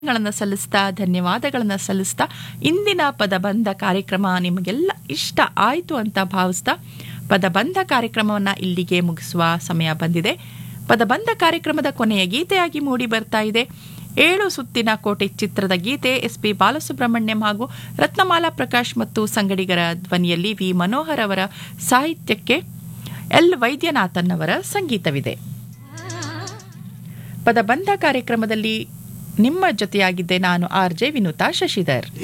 ಗಳನ್ನು ಸಲ್ಲಿಸ್ತಾ ಧನ್ಯವಾದಗಳನ್ನು ಸಲ್ಲಿಸ್ತಾ ಇಂದಿನ ಪದಬಂಧ ಕಾರ್ಯಕ್ರಮ ನಿಮಗೆಲ್ಲ ಇಷ್ಟ ಆಯಿತು ಅಂತ ಭಾವಿಸ್ತಾ ಪದಬಂಧ ಕಾರ್ಯಕ್ರಮವನ್ನು ಇಲ್ಲಿಗೆ ಮುಗಿಸುವ ಸಮಯ ಬಂದಿದೆ ಪದಬಂಧ ಕಾರ್ಯಕ್ರಮದ ಕೊನೆಯ ಗೀತೆಯಾಗಿ ಮೂಡಿ ಬರ್ತಾ ಇದೆ ಏಳು ಸುತ್ತಿನ ಕೋಟೆ ಚಿತ್ರದ ಗೀತೆ ಎಸ್ ಪಿ ಬಾಲಸುಬ್ರಹ್ಮಣ್ಯಂ ಹಾಗೂ ರತ್ನಮಾಲಾ ಪ್ರಕಾಶ್ ಮತ್ತು ಸಂಗಡಿಗರ ಧ್ವನಿಯಲ್ಲಿ ವಿ ಮನೋಹರ್ ಅವರ ಸಾಹಿತ್ಯಕ್ಕೆ ಎಲ್ ವೈದ್ಯನಾಥನ್ ಅವರ ಸಂಗೀತವಿದೆ ಪದಬಂಧ ಕಾರ್ಯಕ್ರಮದಲ್ಲಿ ನಿಮ್ಮ ಜೊತೆಯಾಗಿದ್ದೆ ನಾನು ಆರ್ ಜೆ ವಿನುತಾ ಶಶಿಧರ್